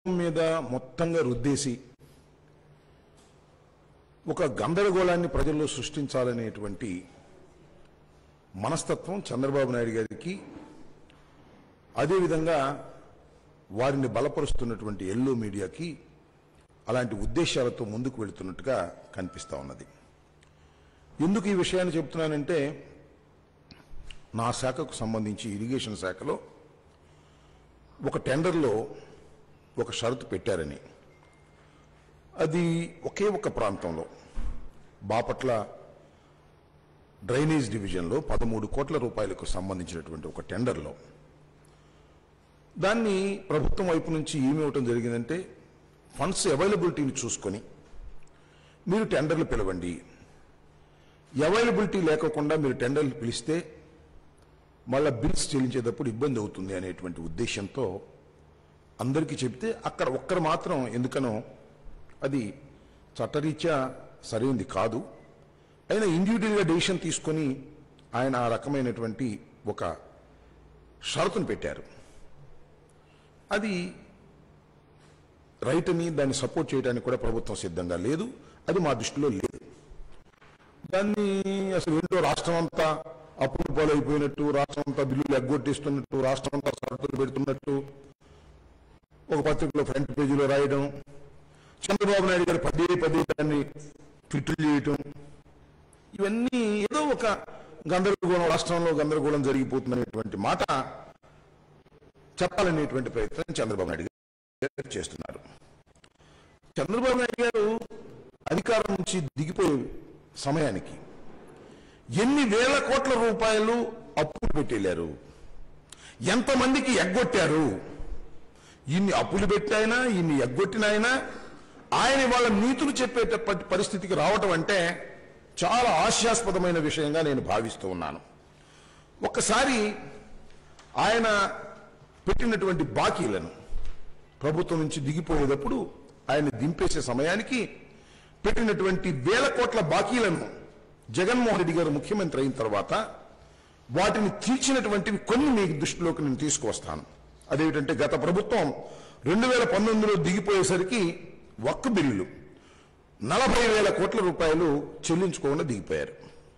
మీద మొత్తంగా రుద్దేసి ఒక గందరగోళాన్ని ప్రజల్లో సృష్టించాలనేటువంటి మనస్తత్వం చంద్రబాబు నాయుడు గారికి అదేవిధంగా వారిని బలపరుస్తున్నటువంటి ఎల్లో మీడియాకి అలాంటి ఉద్దేశాలతో ముందుకు వెళుతున్నట్టుగా కనిపిస్తా ఉన్నది ఎందుకు ఈ విషయాన్ని చెప్తున్నానంటే నా శాఖకు సంబంధించి ఇరిగేషన్ శాఖలో ఒక టెండర్లో ఒక షరతు పెట్టారని అది ఒకే ఒక ప్రాంతంలో బాపట్ల డ్రైనేజ్ డివిజన్లో పదమూడు కోట్ల రూపాయలకు సంబంధించినటువంటి ఒక టెండర్లో దాన్ని ప్రభుత్వం వైపు నుంచి ఏమి ఇవ్వటం జరిగిందంటే ఫండ్స్ అవైలబిలిటీని చూసుకొని మీరు టెండర్లు పిలవండి అవైలబిలిటీ లేకోకుండా మీరు టెండర్లు పిలిస్తే మళ్ళా బిల్స్ చెల్లించేటప్పుడు ఇబ్బంది అవుతుంది అనేటువంటి ఉద్దేశంతో అందరికీ చెప్తే అక్కడ ఒక్కరు మాత్రం ఎందుకనో అది చట్టరీత్యా సరైనది కాదు అయినా ఇండివిజువల్గా డెసిషన్ తీసుకొని ఆయన ఆ రకమైనటువంటి ఒక షరతును పెట్టారు అది రైట్ అని దాన్ని సపోర్ట్ చేయడానికి కూడా ప్రభుత్వం సిద్ధంగా లేదు అది మా దృష్టిలో లేదు దాన్ని అసలు ఏంటో రాష్ట్రం అంతా అప్పులు పాలైపోయినట్టు రాష్ట్రం అంతా బిల్లులు ఎగ్గొట్టిస్తున్నట్టు రాష్ట్రం అంతా షరతులు పెడుతున్నట్టు ఒక పత్రికలో ఫ్రంట్ పేజీలో రాయడం చంద్రబాబు నాయుడు గారు పదే పదే దాన్ని ట్విట్లు చేయటం ఇవన్నీ ఏదో ఒక గందరగోళం రాష్ట్రంలో గందరగోళం జరిగిపోతుందనేటువంటి మాట చెప్పాలనేటువంటి ప్రయత్నం చంద్రబాబు నాయుడు గారు చేస్తున్నారు చంద్రబాబు నాయుడు గారు అధికారం నుంచి దిగిపోయే సమయానికి ఎన్ని వేల కోట్ల రూపాయలు అప్పులు పెట్టెళ్ళారు ఎంతమందికి ఎగ్గొట్టారు ఇన్ని అప్పులు పెట్టాయినా ఇన్ని ఎగ్గొట్టినాయినా ఆయన వాళ్ళ నీతులు చెప్పేటప్పటి పరిస్థితికి రావటం అంటే చాలా హాస్యాస్పదమైన విషయంగా నేను భావిస్తూ ఉన్నాను ఒక్కసారి ఆయన పెట్టినటువంటి బాకీలను ప్రభుత్వం నుంచి దిగిపోయేటప్పుడు ఆయన దింపేసే సమయానికి పెట్టినటువంటి వేల కోట్ల బాకీలను జగన్మోహన్ రెడ్డి గారు ముఖ్యమంత్రి అయిన తర్వాత వాటిని తీర్చినటువంటివి కొన్ని మీ దృష్టిలోకి నేను తీసుకువస్తాను అదేమిటంటే గత ప్రభుత్వం రెండు వేల పంతొమ్మిదిలో దిగిపోయేసరికి ఒక్క బిల్లులు నలభై వేల కోట్ల రూపాయలు చెల్లించుకోకుండా దిగిపోయారు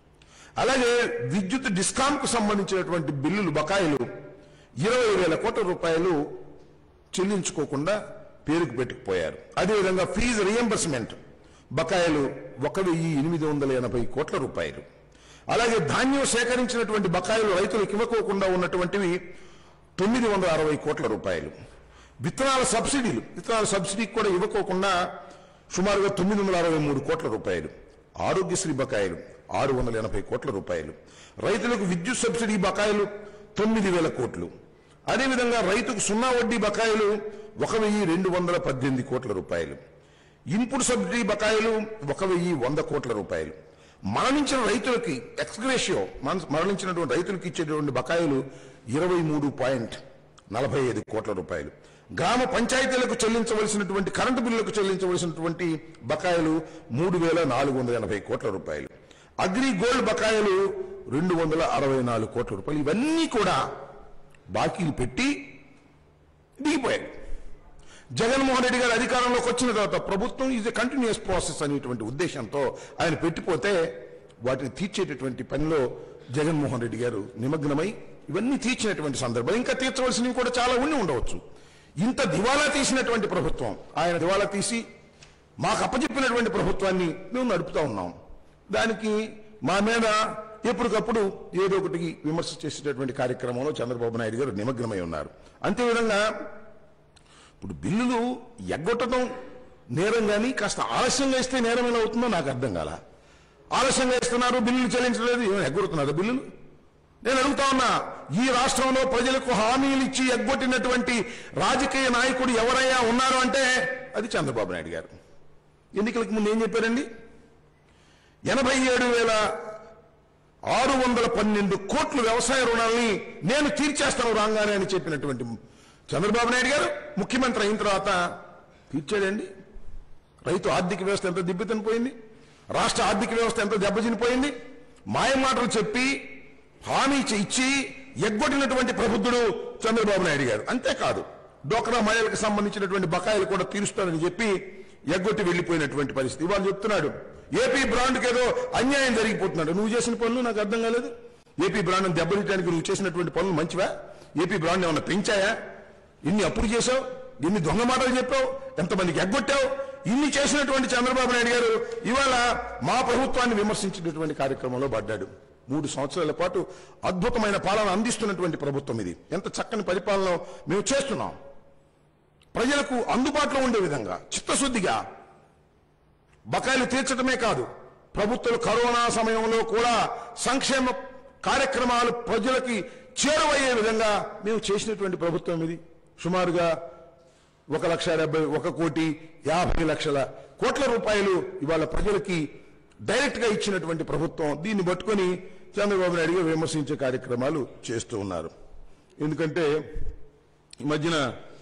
అలాగే విద్యుత్ డిస్కాంకు సంబంధించినటువంటి బిల్లులు బకాయిలు ఇరవై వేల కోట్ల రూపాయలు చెల్లించుకోకుండా పేరుకు పెట్టుకుపోయారు అదేవిధంగా ఫీజు రియంబర్స్మెంట్ బకాయిలు ఒక వెయ్యి ఎనిమిది వందల ఎనభై కోట్ల రూపాయలు అలాగే ధాన్యం సేకరించినటువంటి బకాయిలు రైతులకు ఇవ్వకోకుండా ఉన్నటువంటివి తొమ్మిది వందల అరవై కోట్ల రూపాయలు విత్తనాల సబ్సిడీలు విత్తనాల సబ్సిడీకి కూడా ఇవ్వకోకుండా సుమారుగా తొమ్మిది వందల అరవై మూడు కోట్ల రూపాయలు ఆరోగ్యశ్రీ బకాయిలు ఆరు వందల ఎనభై కోట్ల రూపాయలు రైతులకు విద్యుత్ సబ్సిడీ బకాయిలు తొమ్మిది వేల కోట్లు అదేవిధంగా రైతుకు సున్నా వడ్డీ బకాయిలు ఒక వెయ్యి రెండు వందల పద్దెనిమిది కోట్ల రూపాయలు ఇన్పుట్ సబ్సిడీ బకాయిలు ఒక వెయ్యి వంద కోట్ల రూపాయలు మరణించిన రైతులకి ఎక్స్గ్రేషియో మరణించినటువంటి రైతులకు ఇచ్చేటువంటి బకాయిలు ఇరవై మూడు పాయింట్ నలభై ఐదు కోట్ల రూపాయలు గ్రామ పంచాయతీలకు చెల్లించవలసినటువంటి కరెంటు బిల్లులకు చెల్లించవలసినటువంటి బకాయిలు మూడు వేల నాలుగు వందల ఎనభై కోట్ల రూపాయలు అగ్రి గోల్డ్ బకాయిలు రెండు వందల అరవై నాలుగు కోట్ల రూపాయలు ఇవన్నీ కూడా బాకీలు పెట్టి దిగిపోయాయి జగన్మోహన్ రెడ్డి గారు అధికారంలోకి వచ్చిన తర్వాత ప్రభుత్వం ఈజ్ ఎ కంటిన్యూస్ ప్రాసెస్ అనేటువంటి ఉద్దేశంతో ఆయన పెట్టిపోతే వాటిని తీర్చేటటువంటి పనిలో జగన్మోహన్ రెడ్డి గారు నిమగ్నమై ఇవన్నీ తీర్చినటువంటి సందర్భం ఇంకా తీర్చవలసినవి కూడా చాలా ఉండి ఉండవచ్చు ఇంత దివాలా తీసినటువంటి ప్రభుత్వం ఆయన దివాలా తీసి మాకు అప్పచెప్పినటువంటి ప్రభుత్వాన్ని మేము నడుపుతా ఉన్నాం దానికి మా మీద ఎప్పటికప్పుడు ఏదో ఒకటి విమర్శ చేసేటటువంటి కార్యక్రమంలో చంద్రబాబు నాయుడు గారు నిమగ్నమై ఉన్నారు అంతేవిధంగా ఇప్పుడు బిల్లులు ఎగ్గొట్టడం నేరం కానీ కాస్త ఆలస్యంగా ఇస్తే నేరం ఎలా అవుతుందో నాకు అర్థం కాల ఆలస్యంగా ఇస్తున్నారు బిల్లులు చెల్లించలేదు ఏమైనా ఎగ్గొడుతున్నారు బిల్లులు నేను అడుగుతా ఉన్నా ఈ రాష్ట్రంలో ప్రజలకు హామీలు ఇచ్చి ఎగ్గొట్టినటువంటి రాజకీయ నాయకుడు ఎవరైనా ఉన్నారు అంటే అది చంద్రబాబు నాయుడు గారు ఎన్నికలకు ముందు ఏం చెప్పారండి ఎనభై ఏడు వేల ఆరు వందల పన్నెండు కోట్ల వ్యవసాయ రుణాలని నేను తీర్చేస్తాను రాగానే అని చెప్పినటువంటి చంద్రబాబు నాయుడు గారు ముఖ్యమంత్రి అయిన తర్వాత తీర్చాడండి రైతు ఆర్థిక వ్యవస్థ ఎంత దిబ్బతినిపోయింది రాష్ట్ర ఆర్థిక వ్యవస్థ ఎంత దెబ్బతినిపోయింది మాయ మాటలు చెప్పి హామీ ఇచ్చి- ఇచ్చి ఎగ్గొట్టినటువంటి ప్రబుద్ధుడు చంద్రబాబు నాయుడు గారు అంతేకాదు డోక్రా మహిళలకు సంబంధించినటువంటి బకాయిలు కూడా తీరుస్తానని చెప్పి ఎగ్గొట్టి వెళ్లిపోయినటువంటి పరిస్థితి ఇవాళ చెప్తున్నాడు ఏపీ బ్రాండ్కి ఏదో అన్యాయం జరిగిపోతున్నాడు నువ్వు చేసిన పనులు నాకు అర్థం కాలేదు ఏపీ బ్రాండ్ దెబ్బతీయడానికి నువ్వు చేసినటువంటి పనులు మంచివా ఏపీ బ్రాండ్ ఏమన్నా పెంచాయా ఇన్ని అప్పులు చేశావు ఎన్ని దొంగ మాటలు చెప్పావు ఎంతమందికి ఎగ్గొట్టావు ఇన్ని చేసినటువంటి చంద్రబాబు నాయుడు గారు ఇవాళ మా ప్రభుత్వాన్ని విమర్శించినటువంటి కార్యక్రమంలో పడ్డాడు మూడు సంవత్సరాల పాటు అద్భుతమైన పాలన అందిస్తున్నటువంటి ప్రభుత్వం ఇది ఎంత చక్కని పరిపాలన మేము చేస్తున్నాం ప్రజలకు అందుబాటులో ఉండే విధంగా చిత్తశుద్ధిగా బకాయిలు తీర్చడమే కాదు ప్రభుత్వాలు కరోనా సమయంలో కూడా సంక్షేమ కార్యక్రమాలు ప్రజలకి చేరువయ్యే విధంగా మేము చేసినటువంటి ప్రభుత్వం ఇది సుమారుగా ఒక లక్ష డెబ్బై ఒక కోటి యాభై లక్షల కోట్ల రూపాయలు ఇవాళ ప్రజలకి డైరెక్ట్ గా ఇచ్చినటువంటి ప్రభుత్వం దీన్ని పట్టుకొని చంద్రబాబు నాయుడు గారు విమర్శించే కార్యక్రమాలు చేస్తూ ఉన్నారు ఎందుకంటే ఈ మధ్యన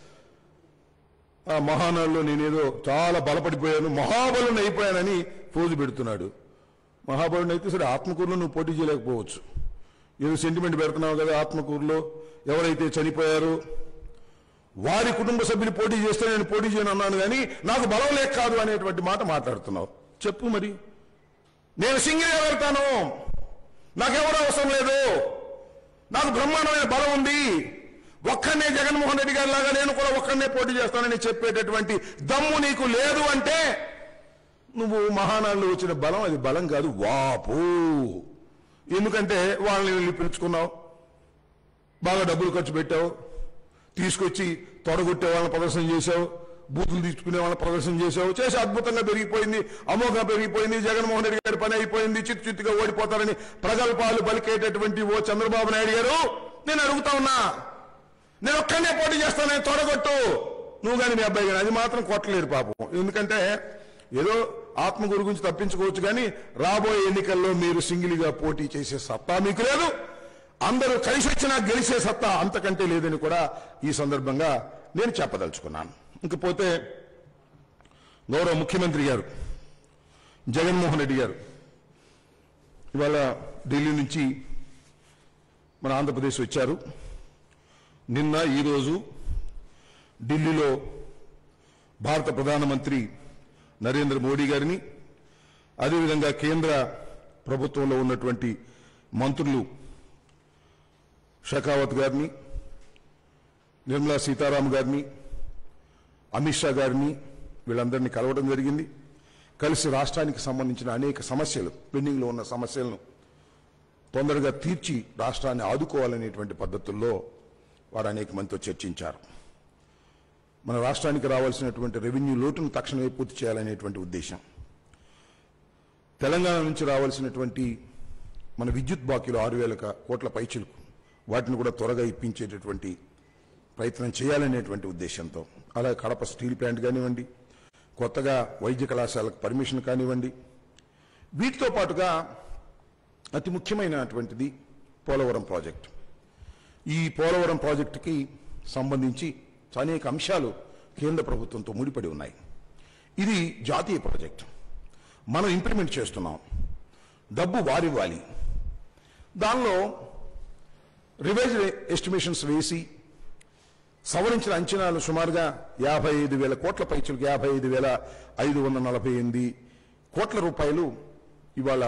ఆ మహానాడులో నేనేదో చాలా బలపడిపోయాను మహాబలుని అయిపోయానని పోజు పెడుతున్నాడు మహాబలుని అయితే సరే ఆత్మకూరులో నువ్వు పోటీ చేయలేకపోవచ్చు ఏదో సెంటిమెంట్ పెడుతున్నావు కదా ఆత్మకూరులో ఎవరైతే చనిపోయారో వారి కుటుంబ సభ్యులు పోటీ చేస్తే నేను పోటీ చేయను అన్నాను కానీ నాకు బలం లేక కాదు అనేటువంటి మాట మాట్లాడుతున్నావు చెప్పు మరి నేను సింగిల్గా వెళ్తాను నాకెవరూ అవసరం లేదు నాకు బ్రహ్మాండమైన బలం ఉంది ఒక్కనే జగన్మోహన్ రెడ్డి గారి లాగా నేను కూడా ఒక్కనే పోటీ చేస్తానని చెప్పేటటువంటి దమ్ము నీకు లేదు అంటే నువ్వు మహానాడులో వచ్చిన బలం అది బలం కాదు వాపు ఎందుకంటే వాళ్ళని వెళ్ళి పిలుచుకున్నావు బాగా డబ్బులు ఖర్చు పెట్టావు తీసుకొచ్చి తొడగొట్టే వాళ్ళని ప్రదర్శన చేశావు బూతులు తీసుకునే వాళ్ళని ప్రదర్శన చేశావు చేసి అద్భుతంగా పెరిగిపోయింది అమోఘంగా పెరిగిపోయింది జగన్మోహన్ రెడ్డి గారి పని అయిపోయింది చిత్తు చిత్తుగా ఓడిపోతారని ప్రగల్భాలు పలికేటటువంటి ఓ చంద్రబాబు నాయుడు గారు నేను అడుగుతా ఉన్నా నేను ఒక్కనే పోటీ చేస్తానని తొడగొట్టు నువ్వు కానీ మీ అబ్బాయి కానీ అది మాత్రం కొట్టలేరు పాపం ఎందుకంటే ఏదో ఆత్మగురు గురించి తప్పించుకోవచ్చు కానీ రాబోయే ఎన్నికల్లో మీరు సింగిల్గా పోటీ చేసే సత్తా మీకు లేదు అందరూ కలిసి వచ్చినా గెలిచే సత్తా అంతకంటే లేదని కూడా ఈ సందర్భంగా నేను చెప్పదలుచుకున్నాను ఇంకపోతే గౌరవ ముఖ్యమంత్రి గారు జగన్మోహన్ రెడ్డి గారు ఇవాళ ఢిల్లీ నుంచి మన ఆంధ్రప్రదేశ్ వచ్చారు నిన్న ఈరోజు ఢిల్లీలో భారత ప్రధానమంత్రి నరేంద్ర మోడీ గారిని అదేవిధంగా కేంద్ర ప్రభుత్వంలో ఉన్నటువంటి మంత్రులు షెకావత్ గారిని నిర్మలా సీతారాం గారిని అమిత్ షా గారిని వీళ్ళందరినీ కలవడం జరిగింది కలిసి రాష్ట్రానికి సంబంధించిన అనేక సమస్యలు పెండింగ్లో ఉన్న సమస్యలను తొందరగా తీర్చి రాష్ట్రాన్ని ఆదుకోవాలనేటువంటి పద్ధతుల్లో వారు అనేక మందితో చర్చించారు మన రాష్ట్రానికి రావాల్సినటువంటి రెవెన్యూ లోటును తక్షణమే పూర్తి చేయాలనేటువంటి ఉద్దేశం తెలంగాణ నుంచి రావాల్సినటువంటి మన విద్యుత్ బాకీలు ఆరు వేల కోట్ల పైచులకు వాటిని కూడా త్వరగా ఇప్పించేటటువంటి ప్రయత్నం చేయాలనేటువంటి ఉద్దేశంతో అలాగే కడప స్టీల్ ప్లాంట్ కానివ్వండి కొత్తగా వైద్య కళాశాలకు పర్మిషన్ కానివ్వండి వీటితో పాటుగా అతి ముఖ్యమైనటువంటిది పోలవరం ప్రాజెక్టు ఈ పోలవరం ప్రాజెక్టుకి సంబంధించి అనేక అంశాలు కేంద్ర ప్రభుత్వంతో ముడిపడి ఉన్నాయి ఇది జాతీయ ప్రాజెక్టు మనం ఇంప్లిమెంట్ చేస్తున్నాం డబ్బు వారివ్వాలి దానిలో రివైజ్ ఎస్టిమేషన్స్ వేసి సవరించిన అంచనాలు సుమారుగా యాభై ఐదు వేల కోట్ల పైచులకు యాభై ఐదు వేల ఐదు వందల నలభై ఎనిమిది కోట్ల రూపాయలు ఇవాళ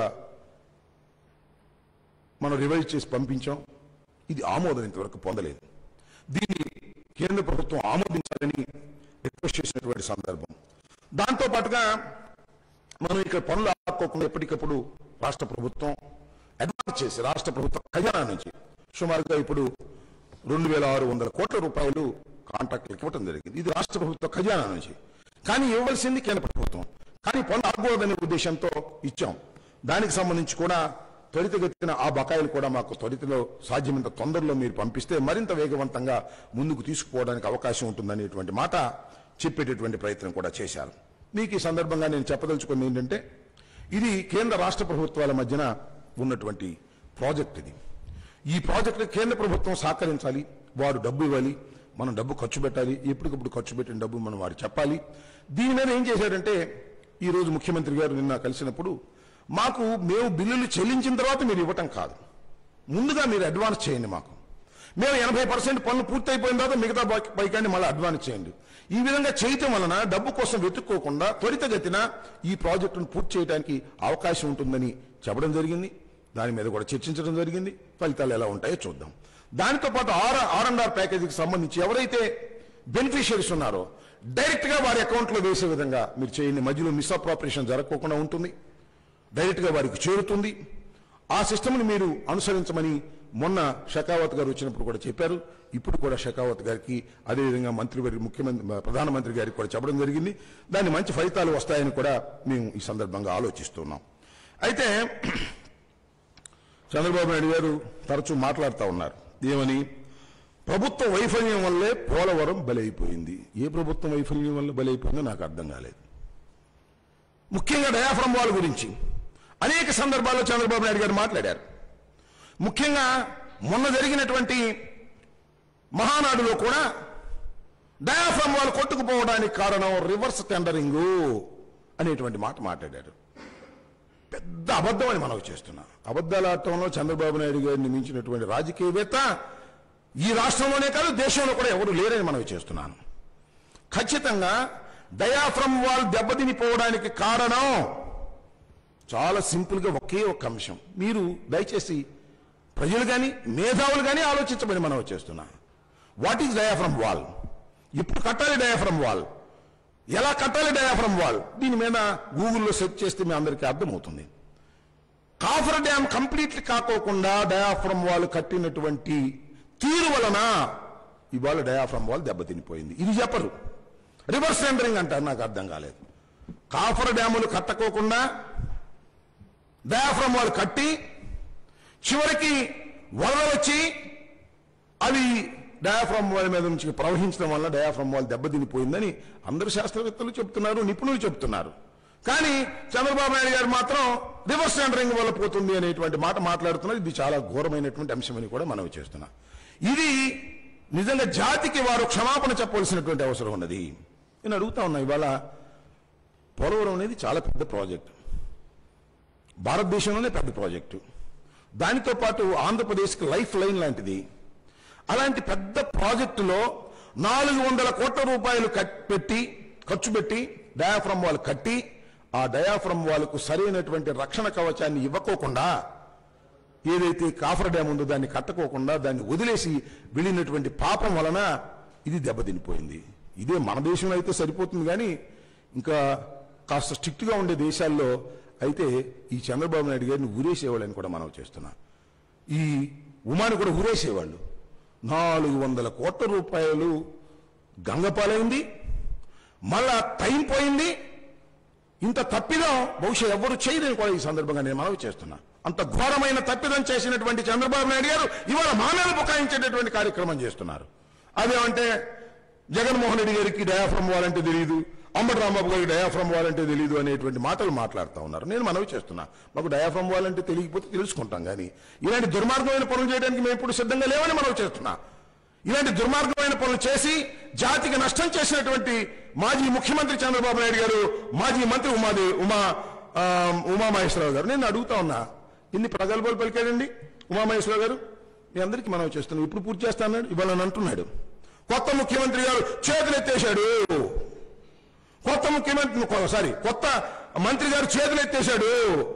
మనం రివైజ్ చేసి పంపించాం ఇది ఆమోదం ఇంతవరకు పొందలేదు దీన్ని కేంద్ర ప్రభుత్వం ఆమోదించాలని రిక్వెస్ట్ చేసినటువంటి సందర్భం దాంతో పాటుగా మనం ఇక్కడ పనులు ఆపుకోకుండా ఎప్పటికప్పుడు రాష్ట్ర ప్రభుత్వం అడ్వాన్స్ చేసి రాష్ట్ర ప్రభుత్వ ఖజానా నుంచి సుమారుగా ఇప్పుడు రెండు వేల ఆరు వందల కోట్ల రూపాయలు కాంట్రాక్టులు ఇవ్వడం జరిగింది ఇది రాష్ట్ర ప్రభుత్వ ఖజానా నుంచి కానీ ఇవ్వాల్సింది కేంద్ర ప్రభుత్వం కానీ పనులు ఆగకూడదనే ఉద్దేశంతో ఇచ్చాం దానికి సంబంధించి కూడా త్వరితగతిన ఆ బకాయిలు కూడా మాకు త్వరితలో సాధ్యమైనంత తొందరలో మీరు పంపిస్తే మరింత వేగవంతంగా ముందుకు తీసుకుపోవడానికి అవకాశం ఉంటుందనేటువంటి మాట చెప్పేటటువంటి ప్రయత్నం కూడా చేశారు మీకు ఈ సందర్భంగా నేను చెప్పదలుచుకుంది ఏంటంటే ఇది కేంద్ర రాష్ట్ర ప్రభుత్వాల మధ్యన ఉన్నటువంటి ప్రాజెక్ట్ ఇది ఈ ప్రాజెక్టు కేంద్ర ప్రభుత్వం సహకరించాలి వారు డబ్బు ఇవ్వాలి మనం డబ్బు ఖర్చు పెట్టాలి ఎప్పటికప్పుడు ఖర్చు పెట్టిన డబ్బు మనం వారు చెప్పాలి దీని మీద ఏం చేశారంటే ఈ రోజు ముఖ్యమంత్రి గారు నిన్న కలిసినప్పుడు మాకు మేము బిల్లులు చెల్లించిన తర్వాత మీరు ఇవ్వటం కాదు ముందుగా మీరు అడ్వాన్స్ చేయండి మాకు మేము ఎనభై పర్సెంట్ పనులు పూర్తయిపోయిన తర్వాత మిగతా బాకి- పైకాన్ని మళ్ళీ అడ్వాన్స్ చేయండి ఈ విధంగా చేయటం వలన డబ్బు కోసం వెతుక్కోకుండా త్వరితగతిన ఈ ప్రాజెక్టును పూర్తి చేయడానికి అవకాశం ఉంటుందని చెప్పడం జరిగింది దాని మీద కూడా చర్చించడం జరిగింది ఫలితాలు ఎలా ఉంటాయో చూద్దాం దానితో పాటు ఆర్ ఆర్ అండ్ ఆర్ ప్యాకేజీకి సంబంధించి ఎవరైతే బెనిఫిషియరీస్ ఉన్నారో డైరెక్ట్ గా వారి అకౌంట్లో వేసే విధంగా మీరు చేయండి మధ్యలో మిస్అప్రాపరేషన్ జరగకోకుండా ఉంటుంది డైరెక్ట్ గా వారికి చేరుతుంది ఆ సిస్టమ్ని మీరు అనుసరించమని మొన్న షెకావత్ గారు వచ్చినప్పుడు కూడా చెప్పారు ఇప్పుడు కూడా షెకావత్ గారికి అదేవిధంగా మంత్రివర్గ ముఖ్యమంత్రి ప్రధానమంత్రి గారికి కూడా చెప్పడం జరిగింది దాని మంచి ఫలితాలు వస్తాయని కూడా మేము ఈ సందర్భంగా ఆలోచిస్తున్నాం అయితే చంద్రబాబు నాయుడు గారు తరచూ మాట్లాడుతూ ఉన్నారు ఏమని ప్రభుత్వ వైఫల్యం వల్లే పోలవరం బలైపోయింది ఏ ప్రభుత్వం వైఫల్యం వల్ల బలైపోయిందో నాకు అర్థం కాలేదు ముఖ్యంగా డయాఫ్రమ్ వాల్ గురించి అనేక సందర్భాల్లో చంద్రబాబు నాయుడు గారు మాట్లాడారు ముఖ్యంగా మొన్న జరిగినటువంటి మహానాడులో కూడా డయాఫ్రమ్ వాల్ కొట్టుకుపోవడానికి కారణం రివర్స్ టెండరింగ్ అనేటువంటి మాట మాట్లాడారు పెద్ద అబద్ధం అని మనకు చేస్తున్నాం అబద్ధాల ఆటంలో చంద్రబాబు నాయుడు గారిని మించినటువంటి రాజకీయవేత్త ఈ రాష్ట్రంలోనే కాదు దేశంలో కూడా ఎవరు లేరని మనవి చేస్తున్నాను ఖచ్చితంగా డయాఫ్రమ్ వాల్ దెబ్బతినిపోవడానికి కారణం చాలా సింపుల్ గా ఒకే ఒక అంశం మీరు దయచేసి ప్రజలు కానీ మేధావులు కానీ ఆలోచించమని మనం చేస్తున్నా వాట్ ఈజ్ డయాఫ్రమ్ వాల్ ఇప్పుడు కట్టాలి డయాఫ్రమ్ వాల్ ఎలా కట్టాలి డయాఫ్రమ్ వాల్ దీని మీద గూగుల్లో సెర్చ్ చేస్తే మీ అందరికీ అర్థమవుతుంది కాఫర్ డ్యామ్ కంప్లీట్లీ కాకోకుండా డయాఫ్రమ్ వాల్ కట్టినటువంటి తీరు వలన ఇవాళ డయాఫ్రమ్ వాల్ దెబ్బతినిపోయింది ఇది చెప్పరు రివర్స్ టెండరింగ్ అంటారు నాకు అర్థం కాలేదు కాఫర్ డ్యాములు కట్టకోకుండా డయాఫ్రమ్ వాల్ కట్టి చివరికి వరద వచ్చి అవి డయాఫ్రమ్ వాల్ మీద నుంచి ప్రవహించడం వల్ల డయాఫ్రమ్ వాల్ దెబ్బతినిపోయిందని అందరు శాస్త్రవేత్తలు చెప్తున్నారు నిపుణులు చెప్తున్నారు కానీ చంద్రబాబు నాయుడు గారు మాత్రం రివర్స్ టెండరింగ్ వల్ల పోతుంది అనేటువంటి మాట మాట్లాడుతున్నారు ఇది చాలా ఘోరమైనటువంటి అంశమని కూడా మనం చేస్తున్నా ఇది నిజంగా జాతికి వారు క్షమాపణ చెప్పవలసినటువంటి అవసరం ఉన్నది నేను అడుగుతా ఉన్నా ఇవాళ పోలవరం అనేది చాలా పెద్ద ప్రాజెక్ట్ భారతదేశంలోనే పెద్ద ప్రాజెక్టు దానితో పాటు ఆంధ్రప్రదేశ్కి లైఫ్ లైన్ లాంటిది అలాంటి పెద్ద ప్రాజెక్టులో నాలుగు వందల కోట్ల రూపాయలు కట్- పెట్టి ఖర్చు పెట్టి డయాఫ్రమ్ వాల్ కట్టి ఆ డయాఫ్రమ్ వాల్కు సరైనటువంటి రక్షణ కవచాన్ని ఇవ్వకోకుండా ఏదైతే కాఫర్ డ్యామ్ ఉందో దాన్ని కట్టుకోకుండా దాన్ని వదిలేసి వెళ్ళినటువంటి పాపం వలన ఇది దెబ్బతినిపోయింది ఇదే మన దేశంలో అయితే సరిపోతుంది కానీ ఇంకా కాస్త స్ట్రిక్ట్ గా ఉండే దేశాల్లో అయితే ఈ చంద్రబాబు నాయుడు గారిని ఊరేసేవాళ్ళని కూడా మనం చేస్తున్నాం ఈ ఉమాని కూడా ఊరేసేవాళ్ళు నాలుగు వందల కోట్ల రూపాయలు గంగపాలైంది మళ్ళా టైం పోయింది ఇంత తప్పిదం బహుశా ఎవరు చేయదని కూడా ఈ సందర్భంగా నేను మనవి చేస్తున్నా అంత ఘోరమైన తప్పిదం చేసినటువంటి చంద్రబాబు నాయుడు గారు ఇవాళ మానవులు బుకాయించేటటువంటి కార్యక్రమం చేస్తున్నారు అదేమంటే జగన్మోహన్ రెడ్డి గారికి డయాఫ్రమ్ వాలంటే తెలియదు అంబటి రాంబాబు గారికి డయాఫ్రమ్ వాలంటే తెలియదు అనేటువంటి మాటలు మాట్లాడుతూ ఉన్నారు నేను మనవి చేస్తున్నా మాకు డయాఫ్రమ్ వాలంటే తెలియకపోతే తెలుసుకుంటాం కానీ ఇలాంటి దుర్మార్గమైన పనులు చేయడానికి మేము ఇప్పుడు సిద్ధంగా లేవని మనవి చేస్తున్నా ఇలాంటి దుర్మార్గమైన పనులు చేసి జాతికి నష్టం చేసినటువంటి మాజీ ముఖ్యమంత్రి చంద్రబాబు నాయుడు గారు మాజీ మంత్రి ఉమాదే ఉమా ఆ, ఉమామహేశ్వరరావు గారు నేను అడుగుతా ఉన్నా ఎన్ని ప్రగల్భాలు పలికాడండి ఉమామహేశ్వరరావు గారు మీ అందరికీ మనం చేస్తున్నాం ఇప్పుడు పూర్తి చేస్తా అన్నాడు ఇవాళ అని అంటున్నాడు కొత్త ముఖ్యమంత్రి గారు చేతులు ఎత్తేశాడు కొత్త ముఖ్యమంత్రి సారీ కొత్త మంత్రి గారు చేతులు ఎత్తేశాడు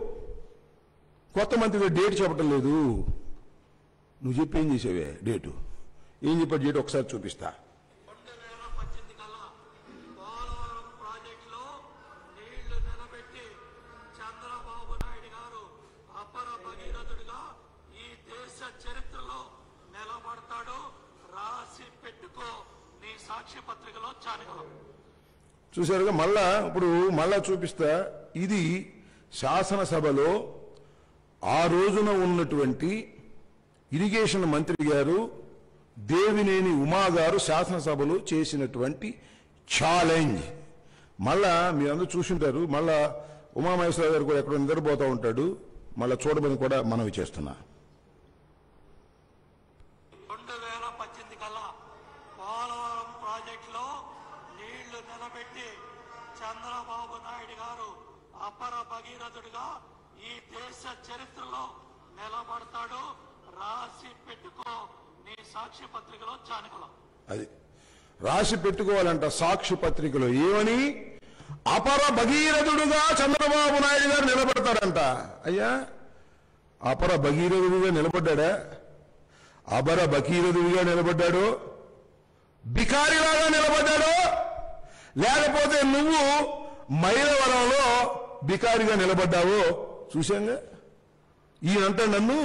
కొత్త మంత్రి గారు డేట్ చెప్పడం లేదు నువ్వు చెప్పి ఏం చేసావే డేటు ఏం చెప్పాడు డేట్ ఒకసారి చూపిస్తా రెండు వేల పద్దెనిమిది కల్లా పోలవరం ప్రాజెక్టులో నీళ్లు నిలబెట్టి చంద్రబాబు నాయుడు గారు అపర భగీరథుడిగా ఈ దేశ చరిత్రలో నిలబడతాడు రాసి పెట్టుకో నీ సాక్షి పత్రికలో చానగలం చూసారుగా మళ్ళా ఇప్పుడు మళ్ళా చూపిస్తా ఇది శాసనసభలో ఆ రోజున ఉన్నటువంటి ఇరిగేషన్ మంత్రి గారు దేవినేని ఉమా గారు శాసనసభలో చేసినటువంటి ఛాలెంజ్ మళ్ళా మీరందరూ చూసింటారు మళ్ళా ఉమామహేశ్వర గారు కూడా ఎక్కడో నిద్రపోతూ ఉంటాడు మళ్ళా చూడమని కూడా మనవి చేస్తున్నా రెండు వేల పద్దెనిమిది కల్లా పోలవరం ప్రాజెక్టులో నీళ్లు నిలబెట్టి చంద్రబాబు నాయుడు గారు అపర భగీరథుడిగా ఈ దేశ చరిత్రలో నిలబడతాడు రాసి పెట్టుకో నీ సాక్షి పత్రికలో చానుకులం అది రాసి పెట్టుకోవాలంట సాక్షి పత్రికలో ఏమని అపర భగీరథుడుగా చంద్రబాబు నాయుడు గారు నిలబడతారంట అయ్యా అపర భగీరథుడిగా నిలబడ్డా అపర భగీరథుడిగా నిలబడ్డాడు బికారిలాగా నిలబడ్డాడు లేకపోతే నువ్వు మైలవరంలో బికారిగా నిలబడ్డావో చూశాంగా ఈయనంటే నన్ను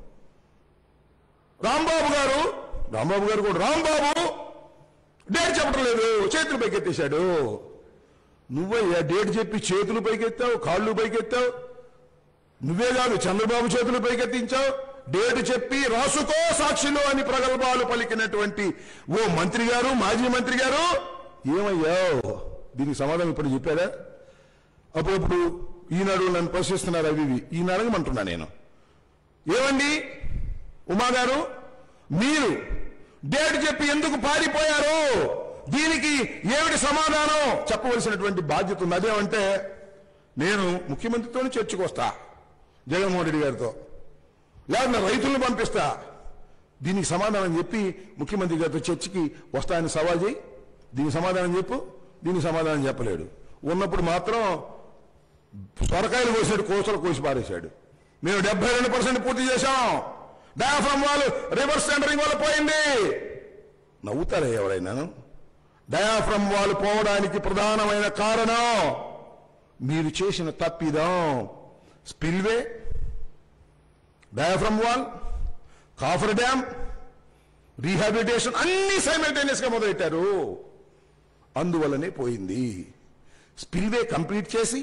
రాంబాబు గారు రాంబాబు గారు కూడా రాంబాబు డేట్ చెప్పడం లేదు చేతులు పైకెత్తేశాడు నువ్వయ్యా డేట్ చెప్పి చేతులు పైకెత్తావు కాళ్ళు పైకెత్తావు నువ్వే కాదు చంద్రబాబు చేతులు పైకెత్తించావు డేట్ చెప్పి రాసుకో సాక్షిలో అని ప్రగల్భాలు పలికినటువంటి ఓ మంత్రి గారు మాజీ మంత్రి గారు ఏమయ్యావు దీనికి సమాధానం ఇప్పుడు చెప్పారా అప్పుడప్పుడు ఈనాడు నన్ను ప్రశ్నిస్తున్నారు అవి ఇవి ఈయన అడగమంటున్నా నేను ఏమండి ఉమా గారు మీరు డేట్ చెప్పి ఎందుకు పారిపోయారు దీనికి ఏమిటి సమాధానం చెప్పవలసినటువంటి బాధ్యత ఉంది అదేమంటే నేను ముఖ్యమంత్రితోనే చర్చకు వస్తా జగన్మోహన్ రెడ్డి గారితో లేకపోతే రైతులను పంపిస్తా దీనికి సమాధానం చెప్పి ముఖ్యమంత్రి గారితో చర్చకి వస్తాయని సవాల్ చేయి దీనికి సమాధానం చెప్పు దీనికి సమాధానం చెప్పలేడు ఉన్నప్పుడు మాత్రం సొరకాయలు కోసాడు కోసలు కోసి పారేశాడు మేము డెబ్బై రెండు పర్సెంట్ పూర్తి చేశాం డయాఫ్రమ్ వాళ్ళు రివర్స్ సెంటరింగ్ వల్ల పోయింది నవ్వుతారా ఎవరైనా డయాఫ్రమ్ వాళ్ళు పోవడానికి ప్రధానమైన కారణం మీరు చేసిన తప్పిదం spillway diaphragm wall coffer dam rehabilitation అన్ని సైమల్టేనియస్ గా మొదలెట్టారు అందువల్లనే పోయింది స్పిల్వే కంప్లీట్ చేసి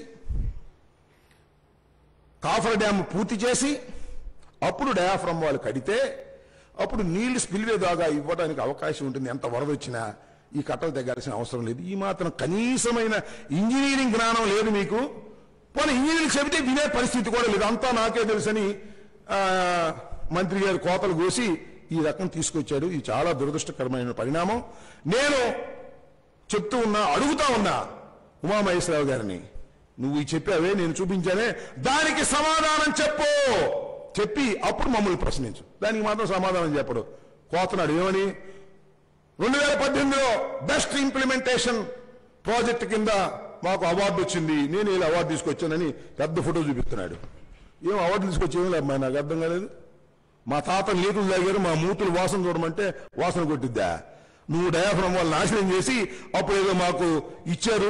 కాఫర్ డ్యామ్ పూర్తి చేసి అప్పుడు డయాఫ్రమ్ వాళ్ళు కడితే అప్పుడు నీళ్లు స్పిల్వే దాగా ఇవ్వడానికి అవకాశం ఉంటుంది ఎంత వరద వచ్చినా ఈ కట్టలు తెగాల్సిన అవసరం లేదు ఈ మాత్రం కనీసమైన ఇంజనీరింగ్ జ్ఞానం లేదు మీకు పోనీ ఇంజనీరింగ్ చెబితే వినే పరిస్థితి కూడా లేదు అంతా నాకే తెలుసని ఆ, మంత్రి గారు కోతలు కోసి ఈ రకం తీసుకొచ్చాడు ఇది చాలా దురదృష్టకరమైన పరిణామం నేను చెప్తూ ఉన్నా అడుగుతా ఉన్నా ఉమామహేశ్వరరావు గారిని నువ్వు ఈ చెప్పావే నేను చూపించానే దానికి సమాధానం చెప్పు చెప్పి అప్పుడు మమ్మల్ని ప్రశ్నించు దానికి మాత్రం సమాధానం చెప్పడు కోతనాడు ఏమని రెండు వేల పద్దెనిమిదిలో బెస్ట్ ఇంప్లిమెంటేషన్ ప్రాజెక్ట్ కింద మాకు అవార్డు వచ్చింది నేను ఇలా అవార్డు తీసుకొచ్చానని పెద్ద ఫోటో చూపిస్తున్నాడు ఏం అవార్డు తీసుకొచ్చి ఏం లేదు నాకు అర్థం కాలేదు మా తాత నీతులు తాగారు మా మూతులు వాసన చూడమంటే వాసన కొట్టిద్దా నువ్వు డయాఫ్రమ్ వాళ్ళు నాశనం చేసి అప్పుడు ఏదో మాకు ఇచ్చారు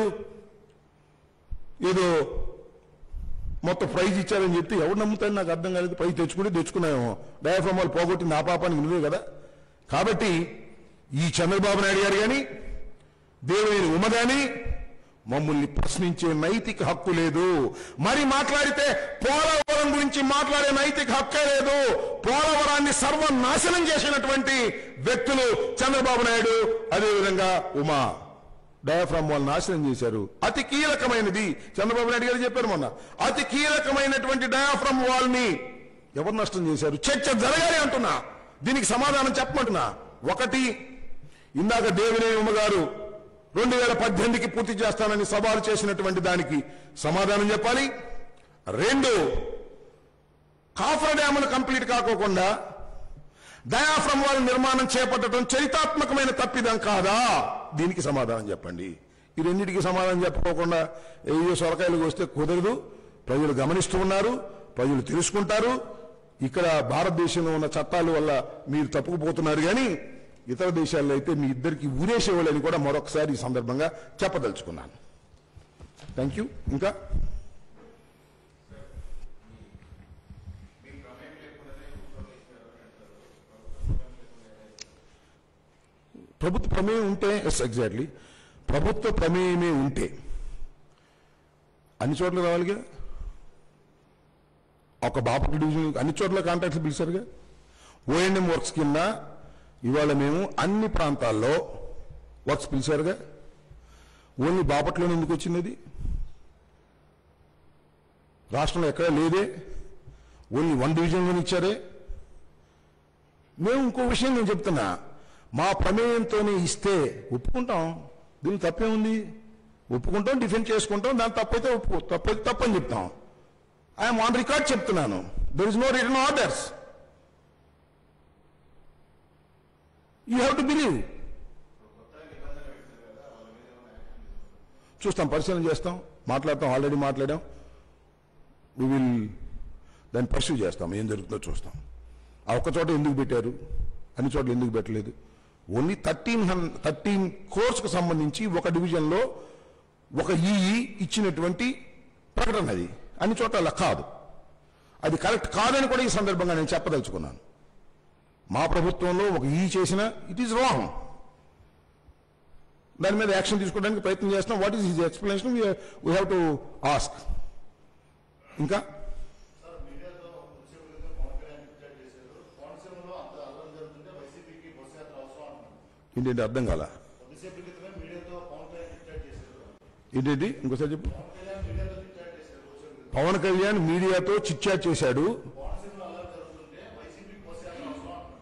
ఏదో మొత్తం ప్రైజ్ ఇచ్చారని చెప్పి ఎవరు నమ్ముతాడు నాకు అర్థం కాలేదు ప్రైజ్ తెచ్చుకుంటే తెచ్చుకున్నామో డయాఫ్రమ్ వాళ్ళు పోగొట్టి నా పాపానికి నువ్వే కదా కాబట్టి ఈ చంద్రబాబు నాయుడు గారు కానీ దేవినేని ఉమ గాని మమ్మల్ని ప్రశ్నించే నైతిక హక్కు లేదు మరి మాట్లాడితే పోలవరం గురించి మాట్లాడే నైతిక హక్కే లేదు పోలవరాన్ని సర్వనాశనం చేసినటువంటి వ్యక్తులు చంద్రబాబు నాయుడు అదేవిధంగా ఉమా డయాఫ్రామ్ వాళ్ళు నాశనం చేశారు అతి కీలకమైనది చంద్రబాబు నాయుడు గారు చెప్పారు మొన్న అతి కీలకమైనటువంటి డయాఫ్రామ్ వాల్ ని ఎవరు నష్టం చేశారు చర్చ జరగాలి అంటున్నా దీనికి సమాధానం చెప్పమంటున్నా ఒకటి ఇందాక దేవినేని ఉమ్మ గారు రెండు వేల పద్దెనిమిదికి పూర్తి చేస్తానని సవాలు చేసినటువంటి దానికి సమాధానం చెప్పాలి రెండు కాఫర్ డ్యాములు కంప్లీట్ కాకోకుండా డయాఫ్రమ్ వాళ్ళ నిర్మాణం చేపట్టడం చరితాత్మకమైన తప్పిదం కాదా దీనికి సమాధానం చెప్పండి ఈ రెండింటికి సమాధానం చెప్పుకోకుండా ఏ సొరకాయలకు వస్తే కుదరదు ప్రజలు గమనిస్తూ ఉన్నారు ప్రజలు తెలుసుకుంటారు ఇక్కడ భారతదేశంలో ఉన్న చట్టాల వల్ల మీరు తప్పుకుపోతున్నారు కానీ ఇతర దేశాల్లో అయితే మీ ఇద్దరికి ఊరేసేవాళ్ళని కూడా మరొకసారి ఈ సందర్భంగా చెప్పదలుచుకున్నాను థ్యాంక్ యూ ఇంకా ప్రభుత్వ ప్రమేయం ఉంటే ఎస్ ఎగ్జాక్ట్లీ ప్రభుత్వ ప్రమేయమే ఉంటే అన్ని చోట్ల రావాలిగా ఒక బాపట్ల డివిజన్ అన్ని చోట్ల కాంట్రాక్ట్స్ పిలిచారుగా ఓఎన్ఎం వర్క్స్ కింద ఇవాళ మేము అన్ని ప్రాంతాల్లో వర్క్స్ పిలిచారుగా ఓన్లీ బాపట్లోనే ఎందుకు వచ్చింది అది రాష్ట్రంలో ఎక్కడా లేదే ఓన్లీ వన్ డివిజన్లోనే ఇచ్చారే మేము ఇంకో విషయం నేను చెప్తున్నా మా ప్రమేయంతోనే ఇస్తే ఒప్పుకుంటాం దీనికి తప్పే ఉంది ఒప్పుకుంటాం డిఫెండ్ చేసుకుంటాం దాని తప్పైతే ఒప్పుకో తప్పైతే తప్పని చెప్తాం ఐఎమ్ ఆన్ రికార్డ్ చెప్తున్నాను there is no return orders you have to believe చూస్తాం పరిశీలన చేస్తాం మాట్లాడతాం ఆల్రెడీ మాట్లాడాం వి విల్ దాన్ని పర్సూ చేస్తాం ఏం జరుగుతుందో చూస్తాం ఆ ఒక్క చోట ఎందుకు పెట్టారు అన్ని చోట్ల ఎందుకు పెట్టలేదు ఓన్లీ థర్టీన్ హన్ థర్టీన్ కోర్సుకు సంబంధించి ఒక డివిజన్లో ఒక ఈఈ ఇచ్చినటువంటి ప్రకటన అది అన్ని చోట్ల అలా కాదు అది కరెక్ట్ కాదని కూడా ఈ సందర్భంగా నేను చెప్పదలుచుకున్నాను మా ప్రభుత్వంలో ఒక ఈ చేసిన ఇట్ ఈస్ రాంగ్ దాని మీద యాక్షన్ తీసుకోవడానికి ప్రయత్నం చేస్తున్నాం what is his explanation we have to ask ఇంకా సార్ మీడియాతో ఉద్యోగులతో పవన్ కళ్యాణ్ డిక్లేర్ చేశారు కోనసీమలో అంత అల్లరి జరుగుతుంటే వైసీపీకి బస్సు యాత్ర అవసరం అంటున్నారు ఏంటంటే అర్థం కాల కొద్దిసేపు క్రితమే మీడియాతో పవన్ కళ్యాణ్ డిక్లేర్ చేశారు ఏంటంటి ఇంకోసారి చెప్పు పవన్ కళ్యాణ్ మీడియాతో డిక్లేర్ చేశారు ఉద్యోగులు పవన్ కళ్యాణ్ మీడియాతో చిట్చాట్ చేశాడు కోనసీమలో అల్లరి జరుగుతుంటే వైసీపీకి బస్సు యాత్ర అవసరం అంటున్నారు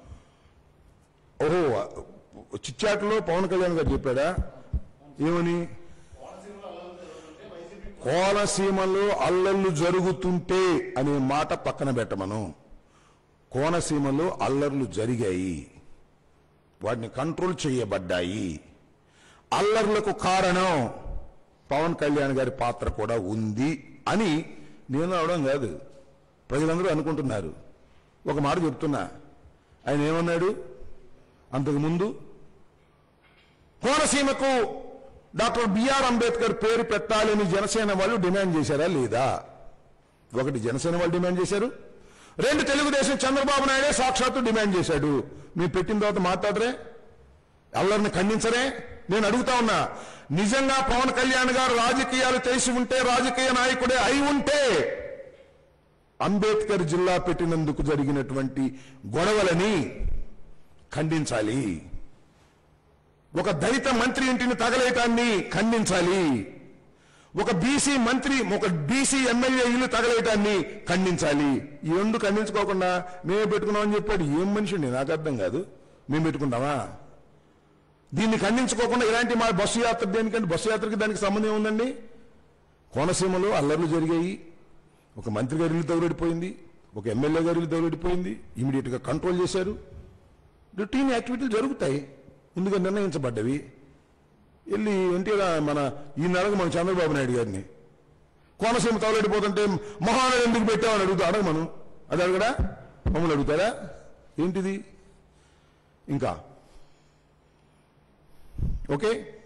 ఓహో చిట్చాట్లో పవన్ కళ్యాణ్ గారు చెప్పాడా ఏమని కోనసీమలో అల్లరి జరుగుతుంటే వైసీపీ కోనసీమలో అల్లర్లు జరుగుతుంటే అనే మాట పక్కన పెట్టమను కోనసీమలో అల్లర్లు జరిగాయి వాటిని కంట్రోల్ చేయబడ్డాయి అల్లర్లకు కారణం పవన్ కళ్యాణ్ గారి పాత్ర కూడా ఉంది అని నేను అవడం కాదు ప్రజలందరూ అనుకుంటున్నారు ఒక మాట చెప్తున్నా ఆయన ఏమన్నాడు అంతకుముందు కోనసీమకు డాక్టర్ బిఆర్ అంబేద్కర్ పేరు పెట్టాలని జనసేన వాళ్ళు డిమాండ్ చేశారా లేదా ఒకటి జనసేన వాళ్ళు డిమాండ్ చేశారు రెండు తెలుగుదేశం చంద్రబాబు నాయుడే సాక్షాత్తు డిమాండ్ చేశాడు మీరు పెట్టిన తర్వాత మాట్లాడరే అల్లరిని ఖండించరే నేను అడుగుతా ఉన్నా నిజంగా పవన్ కళ్యాణ్ గారు రాజకీయాలు తెలిసి ఉంటే రాజకీయ నాయకుడే అయి ఉంటే అంబేద్కర్ జిల్లా పెట్టినందుకు జరిగినటువంటి గొడవలని ఖండించాలి ఒక దళిత మంత్రి ఇంటిని తగలేయటాన్ని ఖండించాలి ఒక బీసీ మంత్రి ఒక బీసీ ఎమ్మెల్యే ఇల్లు తగలేయటాన్ని ఖండించాలి ఈ రెండు ఖండించుకోకుండా మేమే పెట్టుకున్నామని చెప్పాడు ఏం మనిషి నాకు అర్థం కాదు మేము పెట్టుకుంటామా దీన్ని ఖండించుకోకుండా ఇలాంటి మా బస్సు యాత్ర దేనికంటే బస్సు యాత్రకి దానికి సంబంధం ఏముందండి కోనసీమలో అల్లర్లు జరిగాయి ఒక మంత్రి గారి ఇల్లు తగులడిపోయింది ఒక ఎమ్మెల్యే గారి ఇల్లు తగులడిపోయింది ఇమీడియట్ గా కంట్రోల్ చేశారు రొటీన్ యాక్టివిటీలు జరుగుతాయి ముందుగా నిర్ణయించబడ్డవి వెళ్ళి ఎన్టీఆర్ మన ఈ నెలకు మన చంద్రబాబు నాయుడు గారిని కోనసీమ తగలడిపోతుంటే మహానాడు ఎందుకు పెట్టామని అడుగుతా అడగమను అది అడగడా మమ్మల్ని అడుగుతారా ఏంటిది ఇంకా ఓకే